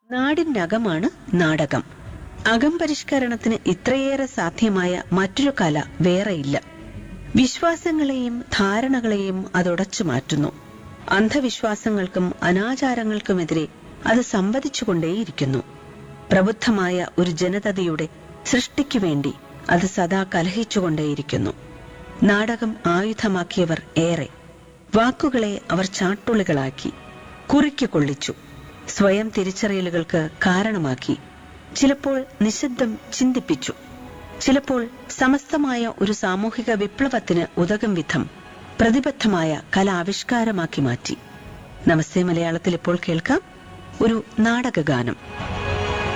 നാടിനകമാണ് നാടകം അകം പരിഷ്കരണത്തിന് ഇത്രയേറെ സാധ്യമായ മറ്റൊരു കല വേറെയില്ല വിശ്വാസങ്ങളെയും ധാരണകളെയും അതൊടച്ചു മാറ്റുന്നു അന്ധവിശ്വാസങ്ങൾക്കും അനാചാരങ്ങൾക്കുമെതിരെ അത് സംവദിച്ചുകൊണ്ടേയിരിക്കുന്നു പ്രബുദ്ധമായ ഒരു ജനതയുടെ സൃഷ്ടിക്കു വേണ്ടി അത് സദാ കലഹിച്ചുകൊണ്ടേയിരിക്കുന്നു നാടകം ആയുധമാക്കിയവർ ഏറെ വാക്കുകളെ അവർ ചാട്ടുളികളാക്കി കുറിക്കു കൊള്ളിച്ചു സ്വയം തിരിച്ചറിയലുകൾക്ക് കാരണമാക്കി ചിലപ്പോൾ നിശബ്ദം ചിന്തിപ്പിച്ചു ചിലപ്പോൾ സമസ്തമായ ഒരു സാമൂഹിക വിപ്ലവത്തിന് ഉതകും വിധം പ്രതിബദ്ധമായ കലാവിഷ്കാരമാക്കി മാറ്റി നമസ്തേ മലയാളത്തിൽ ഇപ്പോൾ കേൾക്കാം ഒരു നാടകഗാനം